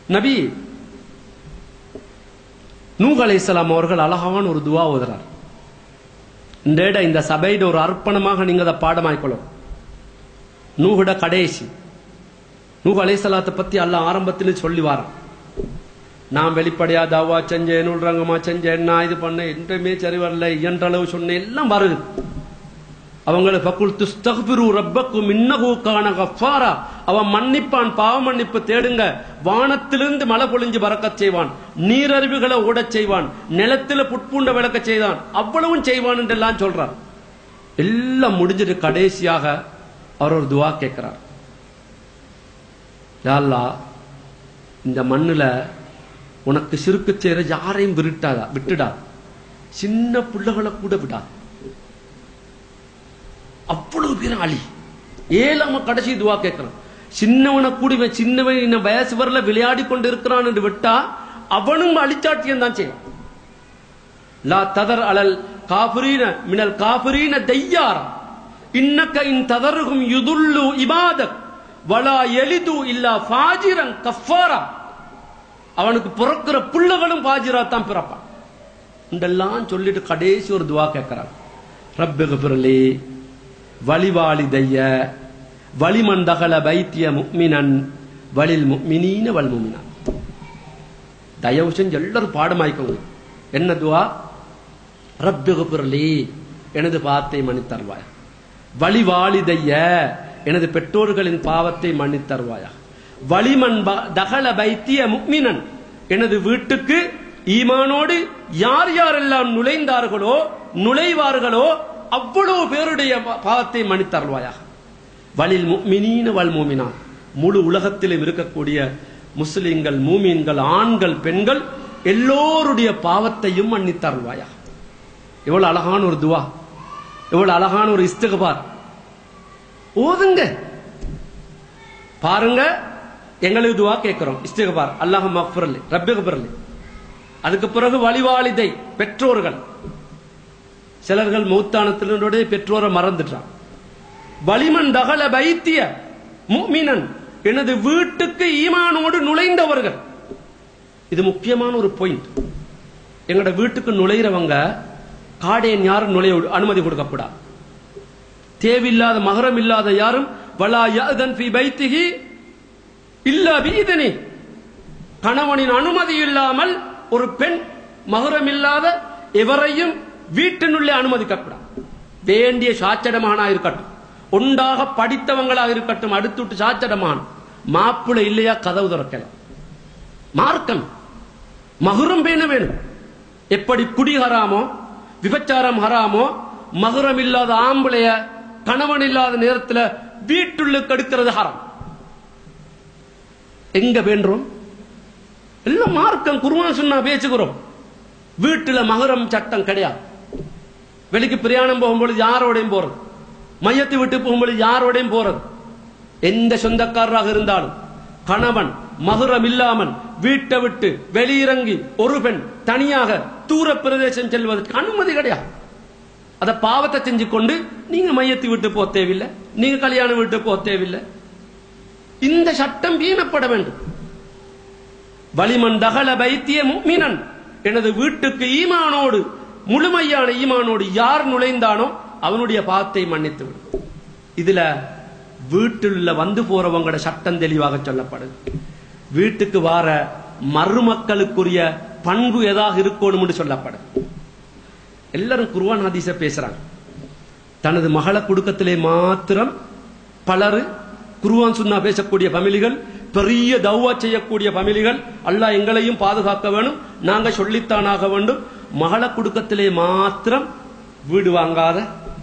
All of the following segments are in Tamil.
நபி நூஹ் அலைஹிஸ்ஸலாம் அவர்கள் அழகான ஒரு துவா ஓதுறார் இந்த இடம் இந்த சபையிட ஒரு அர்ப்பணமாக நீங்க அதை பாடமாய்க்கொள்ளும் நூஹுட கடைசி நூஹ் அலைஹிஸ்ஸலாத்தை பத்தி அல்லாஹ் ஆரம்பத்தில் சொல்லி வாரான் நான் வெளிப்படையா தாவா செஞ்சேன் நூல்ரங்கமா செஞ்சேன் நான் இது பண்ணேன் என்றுமே சரி வரல இயன்ற அளவு சொன்னேன் எல்லாம் வருது அவங்களை ஃபக்குல் துஸ்தக்பிரு ரப்பக்கும் இன்னஹு கான கஃபாரா அவன் மன்னிப்பான் பாவ மன்னிப்பு தேடுங்க வானத்திலிருந்து மழை பொழிஞ்சு பறக்கச் செய்வான் நீரருவிகளை ஓடச் செய்வான் நிலத்துல புட்பூண்ட விளக்கச் செய்தான் அவ்வளவும் செய்வான் என்றெல்லாம் சொல்றார் எல்லாம் முடிஞ்சிட்டு கடைசியாக அவர் ஒரு துவா கேட்கிறார் யா அல்லாஹ் இந்த மண்ணுல உனக்கு சிறுக்கு செய்யற யாரையும் விருட்டாதா விட்டுடா சின்ன பிள்ளைகளை கூட விடா அவ்வளவு பேர் அழி ஏழாம கடைசி துவா கேட்கிறான் சின்னவனை கூடி இவன் சின்னவன் இன்னும் வயசு வரல விளையாடி கொண்டு இருக்கிறான் என்று விட்டா அவனும் அழிச்சாட்டியம் தான் செய்வான் லா ததர் அலல் காஃபிரீன மினல் காஃபிரீன தையாரா இன்னக்க இன் ததருகும் யுதுல்லு இபாதக் வலா எலிது இல்லா ஃபாஜிரன் கஃபாரா அவனுக்கு பிறக்கிற புள்ளகளும் பாஜிரா தான் பிறப்பான் இதெல்லாம் சொல்லிட்டு கடைசி ஒரு துவா கேட்கிறான் ரப்பிக பிறலி வலிவாலிதைய வலிமந்தகல பைத்திய முக்மினன் வலில் முக்மினீன வல் முமினான் தயவு செஞ்சு எல்லாரும் பாடமாய்க்கோங்க என்ன துவா ரப்பிக பிறலி எனது பாவத்தை மன்னித்தருவாய் வழிவாளிதைய எனது பெற்றோர்களின் பாவத்தை மன்னித்தருவாயா வலிமன் ப- தகல பைத்திய முக்மினன் எனது வீட்டுக்கு ஈமானோடு யார் யாரெல்லாம் நுழைந்தார்களோ நுழைவார்களோ அவ்வளவு பேருடைய பா- பாவத்தை மன்னித்தருள்வாயாக வலில் முக்மினீன வல் மூமினான் முழு உலகத்திலும் இருக்கக்கூடிய முஸ்லிம்கள் மூமீன்கள் ஆண்கள் பெண்கள் எல்லோருடைய பாவத்தையும் மன்னித்தருள்வாயாக எவ்வளவு அழகான ஒரு துவா எவ்வளவு அழகான ஒரு இஸ்திகபார் ஓதுங்க பாருங்க எங்களுக்கு துவா கேட்கிறோம் இஸ்திகபார் அல்லாஹ் மக்பரலி ரப்பி கபரலி அதுக்கு பிறகு வழிவாளிதை பெற்றோர்கள் சிலர்கள் மௌத்தானத்தினுடைய பெற்றோரை மறந்துட்டான் வலிமன் தகல பைத்திய முக்மினன் எனது வீட்டுக்கு ஈமானோடு நுழைந்தவர்கள் இது முக்கியமான ஒரு பாயிண்ட் எங்களோட வீட்டுக்கு நுழையிறவங்க காடேன் யாரும் நுழைய விட- அனுமதி கொடுக்கப்படாது தேவையில்லாத மகரம் இல்லாத யாரும் வலா யஅதன் ஃபி பைத்திஹி இல்லா பீதனி கணவனின் அனுமதி இல்லாமல் ஒரு பெண் மகரம் இல்லாத எவரையும் வீட்டினுள்ளே அனுமதிக்கப்படாது வேண்டிய சாச்சடமானா இருக்கட்டும் உண்டாக படித்தவங்களாக இருக்கட்டும் அடுத்துட்டு சாச்சடமான் மாப்பிள்ளை இல்லையா கதவு திறக்கலாம் மார்க்கம் மகுரம் பேண வேணும் எப்படி குடி ஹராமோ விபச்சாரம் ஹராமோ மகுரம் இல்லாத ஆம்பளைய கணவன் இல்லாத நேரத்துல வீட்டுள்ளுக்கு எடுக்கிறது ஹராம் எங்க வேண்டுறோம் எல்லாம் மார்க்கம் குருவான் சொன்னா பேசுகிறோம் வீட்டுல மகரம் சட்டம் கிடையாது வெளிக்கு பிரயாணம் போகும்பொழுது யாரோடையும் போறது மையத்தை விட்டு போகும்பொழுது யாரோடையும் போறது எந்த சொந்தக்காரராக இருந்தாலும் கணவன் மகுரம் இல்லாமல் வீட்டை விட்டு வெளியிறங்கி ஒரு பெண் தனியாக தூர பிரதேசம் செல்வதற்கு அனுமதி கிடையாது அத பாவத்தை செஞ்சு கொண்டு நீங்க மையத்தை விட்டு போக தேவையில்லை நீங்க கல்யாணம் விட்டு போக தேவையில்லை இந்த சட்டம் வீணப்பட வேண்டும் வலிமன் தகல பைத்திய முக்மினன் எனது வீட்டுக்கு ஈமானோடு முழுமையான ஈமானோடு யார் நுழைந்தானோ அவனுடைய பாவத்தை மன்னித்து விடும் இதுல வீட்டுல வந்து போறவங்களோட சட்டம் தெளிவாக சொல்லப்படுது வீட்டுக்கு வார மருமக்களுக்குரிய பண்பு எதாக இருக்கணும்னு சொல்லப்படுது எல்லாரும் குர்ஆன் ஹதீஸ பேசுறாங்க தனது மகள குடுக்கத்திலே மாத்திரம் பலர் குருவான் சுன்னா பேசக்கூடிய பமிலிகள் பெரிய தௌவா செய்யக்கூடிய பமிலிகள் அல்லாஹ் எங்களையும் பாதுகாக்க வேணும் நாங்க சொல்லித்தானாக வேண்டும் மகள குடுக்கத்திலே மாத்திரம் வீடு வாங்காத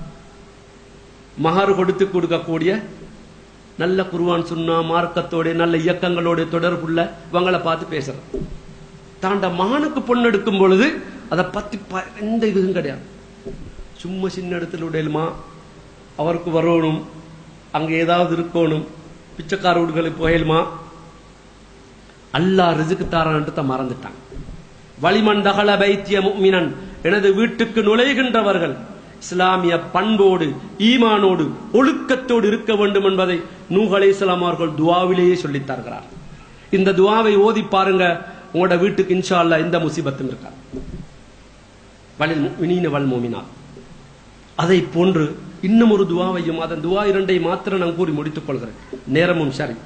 மகர் கொடுத்து கொடுக்கக்கூடிய நல்ல குருவான் சுன்னா மார்க்கத்தோட நல்ல இயக்கங்களோட தொடர்புள்ள இவங்களை பார்த்து பேசுறோம் தாண்ட மகனுக்கு பொண்ணு எடுக்கும் பொழுது அதை பத்தி ப- எந்த இதுவும் கிடையாது சும்மா சின்ன இடத்துல உடையலுமா அவருக்கு வரணும் அங்க ஏதாவது இருக்கணும் பிச்சைக்கார வீடுகளுக்கு போயலுமா அல்லாஹ் ரிசுக்கு தாரான்ட்டு தான் மறந்துட்டான் வளிமன் தகல பைத்திய முக்மினன் எனது வீட்டுக்கு நுழைகின்றவர்கள் இஸ்லாமிய பண்போடு ஈமானோடு ஒழுக்கத்தோடு இருக்க வேண்டும் என்பதை நூஹ் அலைஹிஸ்ஸலாம் அவர்கள் துவாவிலேயே சொல்லித் தருகிறார் இந்த துவாவை ஓதி பாருங்க உங்களோட வீட்டுக்கு இன்ஷா அல்லாஹ் எந்த முசீபத்தும் இருக்காது வலில் முஃமினீன வல் முஃமினாத் அதை போன்று இன்னும் ஒரு துவாவையும் அதன் துவா இரண்டை மாத்திரம் நான் கூறி முடித்துக் கொள்கிறேன் நேரமும் சரி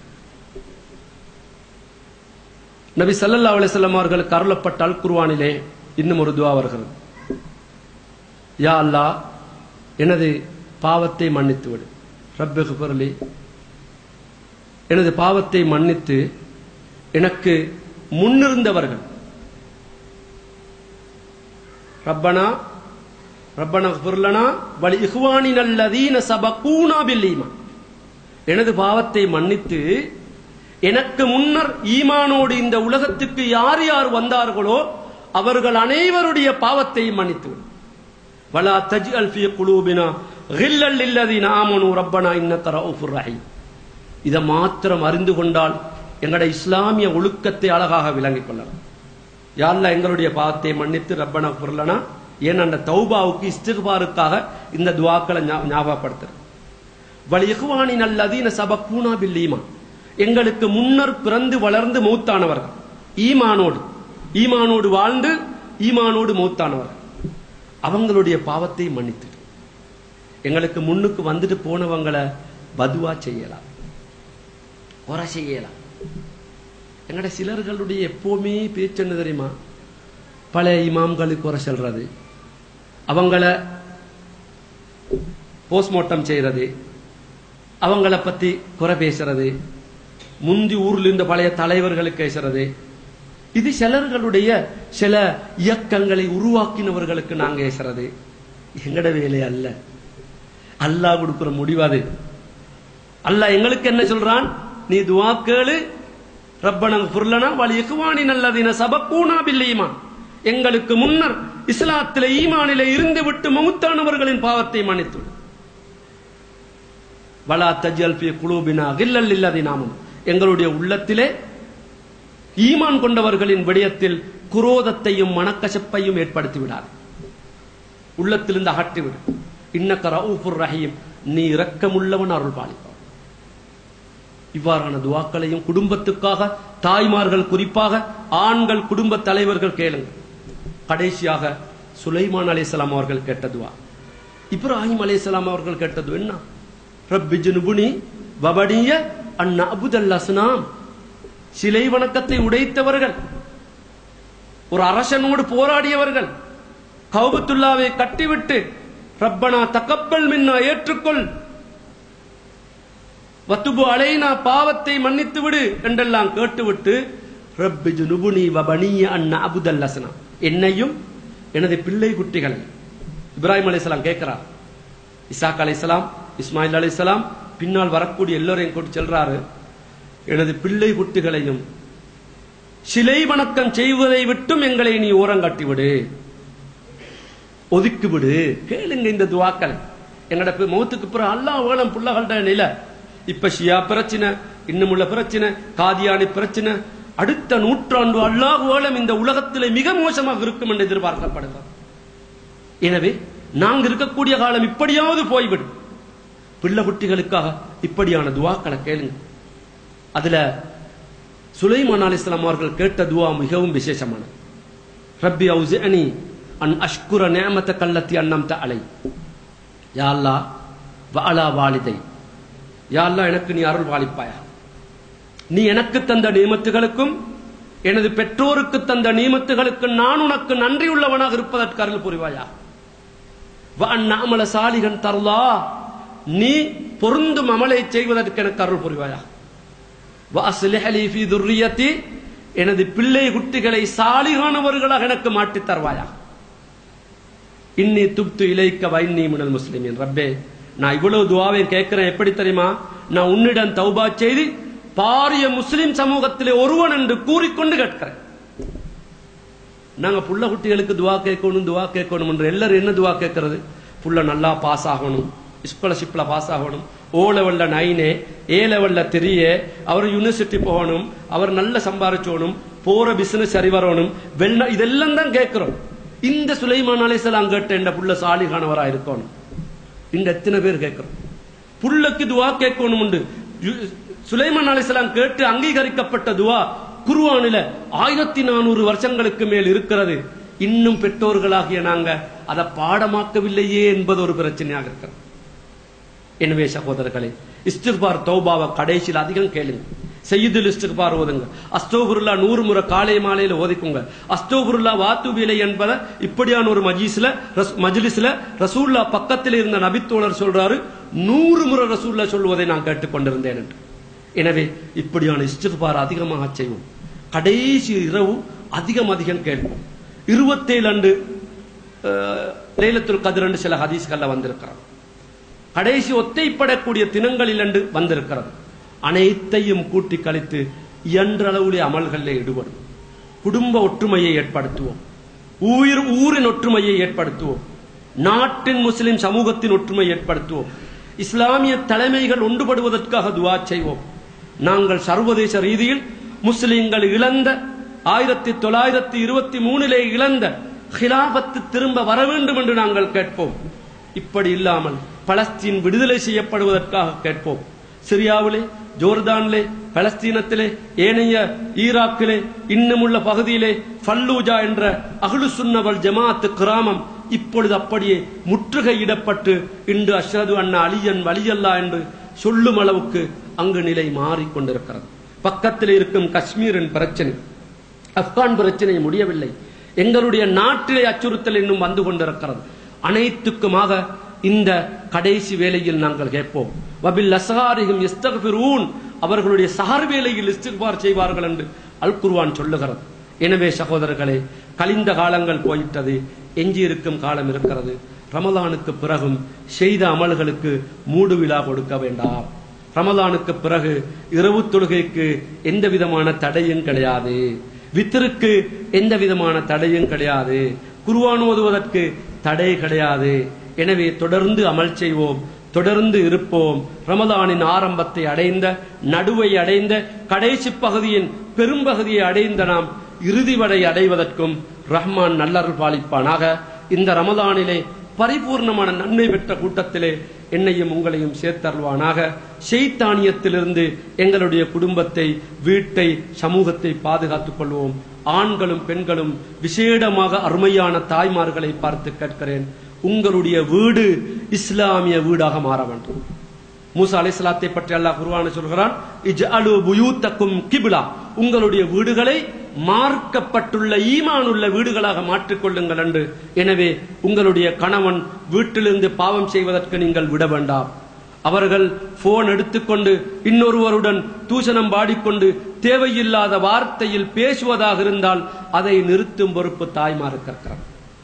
நபி ஸல்லல்லாஹு அலைஹி வஸல்லம் அவர்களுக்கு அருளப்பட்ட அல் குர்ஆனிலே இன்னும் ஒரு துவா வருகிறது யா அல்லாஹ் எனது பாவத்தை மன்னித்து விடு ரப்பி குஃபர்லி எனது பாவத்தை மன்னித்து எனக்கு முன்னிருந்தவர்கள் ரப்பனா ரப்பனா குர்லனா வலி இஹ்வானின் அல்லதீன சபகூனா பில் ஈமான் எனது பாவத்தை மன்னித்து எனக்கு முன்னர் ஈமானோடு இந்த உலகத்துக்கு யார் யார் வந்தார்களோ அவர்கள் அனைவருடைய பாவத்தை மன்னித்து விடு. வலா தஜ்அல் ஃபீ குலூபினா கில்லல் லில்லதீன ஆமனு ரப்பனா இன்னக ரഊஃபுர் ரஹீம் இத மாத்திரம் அறிந்து கொண்டால் எங்களுடைய இஸ்லாமிய ஒழுக்கத்தை அழகாக விளங்கிக் கொள்ளலாம் யாழ்லா எங்களுடைய பாவத்தை மன்னித்து ரப்பனா குர்லனா ஏன் அந்த தௌபாவுக்கு இஸ்திக்பாருக்காக இந்த துவாக்களை ஞா- ஞாபகப்படுத்துறேன் வலியகுவானின் அல்லதீன சபக்கூனா பில் ஈமான் எங்களுக்கு முன்னர் பிறந்து வளர்ந்து மௌத்தானவர்கள் ஈமானோடு ஈமானோடு வாழ்ந்து ஈமானோடு மௌத்தானவர்கள் அவங்களுடைய பாவத்தை மன்னித்து எங்களுக்கு முன்னுக்கு வந்துட்டு போனவங்களை பதுவா செய்யலாம் குறை செய்யலாம் எங்கட சிலர்களுடைய எப்பவுமே பேச்சு என்ன தெரியுமா பழைய இமாம்களுக்கு குறை சொல்றது அவங்கள போஸ்ட்மார்ட்டம் செய்யறது அவங்கள பத்தி குறை பேசுறது முந்தி ஊர்ல இருந்த பழைய தலைவர்களுக்கு பேசுறது இது சிலர்களுடைய சில இயக்கங்களை உருவாக்கினவர்களுக்கு நாங்க பேசுறது எங்கட வேலை அல்ல அல்லாஹ் கொடுக்கிற முடிவாது அல்லாஹ் எங்களுக்கு என்ன சொல்றான் நீ துவா கேளு ரப்பன ஃபுர்லனா வல் இக்வானின் அல்லதீன சபக்கூனா பில் ஈமான் எங்களுக்கு முன்னர் இஸ்லாத்திலே ஈமானிலே இருந்து விட்டு மௌத்தானவர்களின் பாவத்தை மன்னித்து விடு. வலா தஜ்அல் ஃபீ குலூபினா கில்லல் லில்லதீன ஆமனு எங்களுடைய உள்ளத்திலே ஈமான் கொண்டவர்களின் விடயத்தில் குரோதத்தையும் மனக்கசப்பையும் ஏற்படுத்தி விடாது உள்ளத்திலிருந்து அகற்றிவிடு இன்னக்க ரவுஃபுர் ரஹீம் நீ இரக்கமுள்ளவன் அருள் பாலிப்பான் இவ்வாறான துவாக்களையும் குடும்பத்துக்காக தாய்மார்கள் குறிப்பாக ஆண்கள் குடும்ப தலைவர்கள் கேளுங்க கடைசியாக சுலைமான் அலைஹிஸ்ஸலாம் அவர்கள் கேட்ட துவா இப்ராஹிம் அலைஹிஸ்ஸலாம் அவர்கள் கேட்டது என்ன ரப்பி ஜுனுபுனி வபடிய அன் அபுதல் அஸ்னாம் சிலை வணக்கத்தை உடைத்தவர்கள் ஒரு அரசனோடு போராடியவர்கள் கௌபத்துல்லாவை கட்டிவிட்டு ரப்பனா தக்கப்பல் மின்னா ஏற்றுக்கொள் வத்துபு அலைனா பாவத்தை மன்னித்து விடு என்றெல்லாம் கேட்டுவிட்டு ரப்பி ஜுனுபுனி வபனிய அன் அபுதல் அஸ்னாம் என்னையும் எனது பிள்ளை குட்டிகளை இப்ராஹிம் அலைஹிஸ்ஸலாம் கேட்கிறார் இசாக் அலைஹிஸ்ஸலாம் இஸ்மாயில் அலைஹிஸ்ஸலாம் பின்னால் வரக்கூடிய எல்லோரையும் கூட்டி செல்றாரு எனது பிள்ளை குட்டிகளையும் சிலை வணக்கம் செய்வதை விட்டும் எங்களை நீ ஓரங்கட்டி விடு ஒதுக்கி விடு கேளுங்க இந்த துவாக்கள் எங்கட பி- மௌத்துக்கு பிறகு அல்லாஹ் வேலம் புள்ளகள்ட நில இப்ப ஷியா பிரச்சனை இன்னும் உள்ள பிரச்சனை காதியானி பிரச்சனை அடுத்த நூற்றாண்டு அல்லாஹ் வேலம் இந்த உலகத்திலே மிக மோசமாக இருக்கும் என்று எதிர்பார்க்கப்படுகிறது எனவே நாங்க இருக்கக்கூடிய காலம் இப்படியாவது போய்விடும் பிள்ளை குட்டிகளுக்காக இப்படியான துவாக்களை கேளுங்க அதுல சுலைமான் அலிஸ்லாம் அவர்கள் கேட்ட துவா மிகவும் விசேஷமானது ரப்பி அவுசிஅனி அன் அஷ்குர நிஅமத கல்லத்தி அன்னம்த அலை யா அல்லாஹ் வஅலா வாலிதை யா அல்லாஹ் எனக்கு நீ அருள் பாலிப்பாயா நீ எனக்கு தந்த நியமத்துகளுக்கும் எனது பெற்றோருக்கு தந்த நியமத்துகளுக்கு நான் உனக்கு நன்றி உள்ளவனாக இருப்பதற்கு அருள் புரிவாயா வஅன் அமல சாலிகன் தருளா நீ பொருந்தும் அமலை செய்வதற்கு எனக்கு அருள் புரிவாயா வஅஸ்லிஹ் லீ ஃபீ துர்ரிய்யத்தி எனது பிள்ளை குட்டிகளை சாலிகானவர்களாக எனக்கு மாற்றித் தருவாயா இன்னி துப்து இலைக்க வைன்னி மினல் முஸ்லிமின் ரப்பே நான் இவ்வளவு துவாவையும் கேட்கிறேன் எப்படி தெரியுமா நான் உன்னிடம் தௌபா செய்து பாரிய முஸ்லிம் சமூகத்திலே ஒருவன் என்று கூறிக்கொண்டு கேட்கிறேன் நாங்க புள்ள குட்டிகளுக்கு துவா கேட்கணும் துவா கேட்கணும் என்று எல்லாரும் என்ன துவா கேட்கறது புள்ள நல்லா பாஸ் ஆகணும் ஸ்காலர்ஷிப்ல பாஸ் ஆகணும் ஓ லெவல்ல நைனே ஏ லெவல்ல தெரிய அவர் யூனிவர்சிட்டி போகணும் அவர் நல்ல சம்பாரிச்சோணும் போற பிசினஸ் சரி வரணும் வெள்ள இதெல்லாம் தான் கேட்கிறோம் இந்த சுலைமான் அலைசலாம் கேட்ட இந்த புள்ள சாலிகானவரா இருக்கணும் இந்த எத்தனை பேர் கேட்கிறோம் புள்ளக்கு துவா கேட்கணும் உண்டு யு- சுலைமான் அலைஹிஸ்ஸலாம் கேட்டு அங்கீகரிக்கப்பட்ட துவா குர்ஆனில ஆயிரத்தி நானூறு வருஷங்களுக்கு மேல் இருக்கிறது இன்னும் பெற்றோர்களாகிய நாங்க அதை பாடமாக்கவில்லையே என்பது ஒரு பிரச்சனையாக இருக்கிறது எனவே சகோதரர்களே இஸ்திக்பார் தௌபாவை கடைசியில் அதிகம் கேளுங்க செய்யுதுல் இஸ்திக்பார் ஓதுங்க அஸ்தோபுருல்லா நூறு முறை காலை மாலையில ஓதிக்குங்க அஸ்தோபுருல்லா வாத்துவிலை என்பதை இப்படியான ஒரு மஜீஸ்ல ரஸ்- மஜ்லிஸ்ல ரசூல்லா பக்கத்தில் இருந்த நபித்தோழர் சொல்றாரு நூறு முறை ரசூல்லா சொல்வதை நான் கேட்டுக்கொண்டிருந்தேன் என்று எனவே இப்படியான இஸ்திக்பார் அதிகமாக செய்வோம் கடைசி இரவு அதிகம் அதிகம் கேட்போம் இருபத்தேழு அன்று அஹ், லைலத்துல் கதிர் என்று சில ஹதீஸ்கள்ல வந்திருக்கிறார் கடைசி ஒத்தைப்படக்கூடிய தினங்களில் என்று வந்திருக்கிறது அனைத்தையும் கூட்டி கழித்து இயன்றளவுடைய அமல்களில் ஈடுபடும் குடும்ப ஒற்றுமையை ஏற்படுத்துவோம் ஊர் ஊரின் ஒற்றுமையை ஏற்படுத்துவோம் நாட்டின் முஸ்லிம் சமூகத்தின் ஒற்றுமை ஏற்படுத்துவோம் இஸ்லாமிய தலைமைகள் ஒன்றுபடுவதற்காக துவா செய்வோம் நாங்கள் சர்வதேச ரீதியில் முஸ்லிம்கள் இழந்த ஆயிரத்தி தொள்ளாயிரத்தி இருபத்தி மூணிலே இழந்த ஹிலாபத்து திரும்ப வர வேண்டும் என்று நாங்கள் கேட்போம் இப்படி இல்லாமல் பலஸ்தீன் விடுதலை செய்யப்படுவதற்காக கேட்போம் சிரியாவிலே ஜோர்தானிலே பலஸ்தீனத்திலே ஏனைய ஈராக்கிலே இன்னுமுள்ள பகுதியிலே ஃபல்லூஜா என்ற அஹ்லு சுன்னவல் ஜமாத்து கிராமம் இப்பொழுது அப்படியே முற்றுகையிடப்பட்டு இன்று அஷ்ஹது அண்ணா அலியன் வலியல்லா என்று சொல்லும் அளவுக்கு அங்கு நிலை மாறிக்கொண்டிருக்கிறது பக்கத்தில் இருக்கும் காஷ்மீரின் பிரச்சனை ஆப்கான் பிரச்சனை முடியவில்லை எங்களுடைய நாட்டிலே அச்சுறுத்தல் இன்னும் வந்து கொண்டிருக்கிறது அனைத்துக்குமாக இந்த கடைசி வேளையில் நாங்கள் கேட்போம் வபில் அஸ்ஹாரிஹிம் இஸ்தக்ஃபிரூன் அவர்களுடைய சஹர் வேளையில் இஸ்திக்பார் செய்வார்கள் என்று அல் குர்ஆன் சொல்லுகிறது எனவே சகோதரர்களே கலிந்த காலங்கள் போயிட்டது எஞ்சி இருக்கும் காலம் இருக்கிறது ரமலானுக்கு பிறகும் செய்த அமல்களுக்கு மூடு விழா கொடுக்க வேண்டாம் ரமலானுக்கு பிறகு இரவு தொழுகைக்கு எந்த விதமான தடையும் கிடையாது வித்திருக்கு எந்த விதமான தடையும் கிடையாது குர்ஆன் ஓதுவதற்கு தடை கிடையாது எனவே தொடர்ந்து அமல் செய்வோம் தொடர்ந்து இருப்போம் ரமலானின் ஆரம்பத்தை அடைந்த நடுவை அடைந்த கடைசி பகுதியின் பெரும்பகுதியை அடைந்த நாம் இறுதி வரை அடைவதற்கும் ரஹ்மான் நல்லருள் பாலிப்பானாக இந்த ரமலானிலே பரிபூர்ணமான நன்மை பெற்ற கூட்டத்திலே என்னையும் உங்களையும் சேர்த்தருள்வானாக ஷெய்தானியத்திலிருந்து எங்களுடைய குடும்பத்தை வீட்டை சமூகத்தை பாதுகாத்துக் கொள்வோம் ஆண்களும் பெண்களும் விசேடமாக அருமையான தாய்மார்களை பார்த்து கேட்கிறேன் உங்களுடைய வீடு இஸ்லாமிய வீடாக மாற வேண்டும் மூசா அலைஹிஸ்ஸலாத்தை பற்றி அல்லாஹ் குர்ஆனில் சொல்கிறான் இஜ்அலு புயூத்தக்கும் கிப்லா உங்களுடைய வீடுகளை மார்க்கப்பட்டுள்ள ஈமானுள்ள வீடுகளாக மாற்றிக்கொள்ளுங்கள் என்று எனவே உங்களுடைய கணவன் வீட்டிலிருந்து பாவம் செய்வதற்கு நீங்கள் விட வேண்டாம் அவர்கள் போன் எடுத்துக்கொண்டு இன்னொருவருடன் தூஷணம் பாடிக்கொண்டு தேவையில்லாத வார்த்தையில் பேசுவதாக இருந்தால் அதை நிறுத்தும் பொறுப்பு தாய்மாருக்கு இருக்கிறார்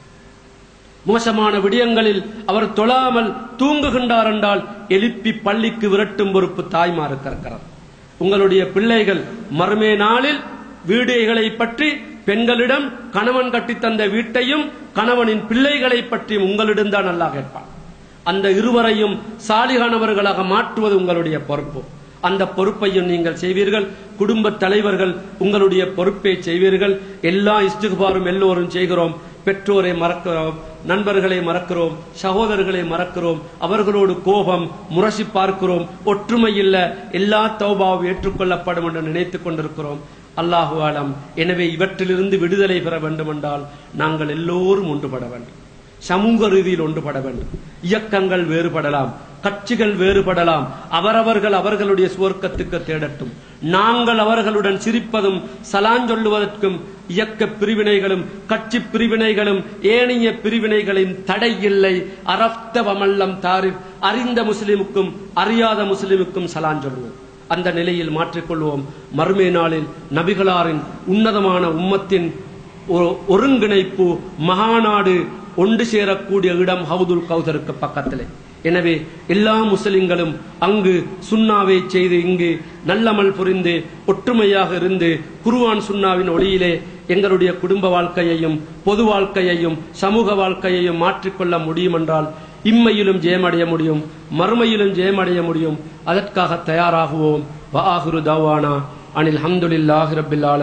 மோசமான விடயங்களில் அவர் தொழாமல் தூங்குகின்றார் என்றால் எழுப்பி பள்ளிக்கு விரட்டும் பொறுப்பு தாய்மாருக்கு இருக்கிறார் உங்களுடைய பிள்ளைகள் மறுமே நாளில் வீடுகளை பற்றி பெண்களிடம் கணவன் கட்டித்தந்த வீட்டையும் கணவனின் பிள்ளைகளை பற்றி உங்களிடம் தான் நல்லா கேட்பான் அந்த இருவரையும் சாலிகானவர்களாக மாற்றுவது உங்களுடைய பொறுப்பு அந்த பொறுப்பையும் நீங்கள் செய்வீர்கள் குடும்ப தலைவர்கள் உங்களுடைய பொறுப்பை செய்வீர்கள் எல்லா இஸ்திகுபாரும் எல்லோரும் செய்கிறோம் பெற்றோரை மறக்கிறோம் நண்பர்களை மறக்கிறோம் சகோதரர்களை மறக்கிறோம் அவர்களோடு கோபம் முரசி பார்க்கிறோம் ஒற்றுமை இல்ல எல்லா தௌபாவும் ஏற்றுக்கொள்ளப்படும் என்று நினைத்துக் கொண்டிருக்கிறோம் அல்லாஹு ஆலம் எனவே இவற்றிலிருந்து விடுதலை பெற வேண்டுமென்றால் நாங்கள் எல்லோரும் ஒன்றுபட வேண்டும் சமூக ரீதியில் ஒன்றுபட வேண்டும் இயக்கங்கள் வேறுபடலாம் கட்சிகள் வேறுபடலாம் அவரவர்கள் அவர்களுடைய சுவர்க்கத்துக்கு தேடட்டும் நாங்கள் அவர்களுடன் சிரிப்பதும் சலான் சொல்லுவதற்கும் இயக்க பிரிவினைகளும் கட்சி பிரிவினைகளும் ஏனைய பிரிவினைகளின் தடை இல்லை அரப்த வமல்லம் தாரிப் அறிந்த முஸ்லிமுக்கும் அறியாத முஸ்லிமுக்கும் சலான் சொல்லுவோம் அந்த நிலையில் மாற்றிக்கொள்வோம் மறுமை நாளில் நபிகளாரின் உன்னதமான உம்மத்தின் ஒரு ஒருங்கிணைப்பு மகாநாடு ஒன்று சேரக்கூடிய இடம் ஹவுதுல் கௌதருக்கு பக்கத்திலே எனவே எல்லா முஸ்லிம்களும் அங்கு சுண்ணாவை செய்து இங்கு நல்லமல் புரிந்து ஒற்றுமையாக இருந்து குருவான் சுண்ணாவின் ஒளியிலே எங்களுடைய குடும்ப வாழ்க்கையையும் பொது வாழ்க்கையையும் சமூக வாழ்க்கையையும் மாற்றிக்கொள்ள முடியும் என்றால் இம்மையிலும் ஜெயமடைய முடியும் மறுமையிலும் ஜெயமடைய முடியும் அதற்காக தயாராகுவோம் வாஹுரு தவானா அனில் ஹம்துலில்லாஹி ரப்பில் ஆலமீன்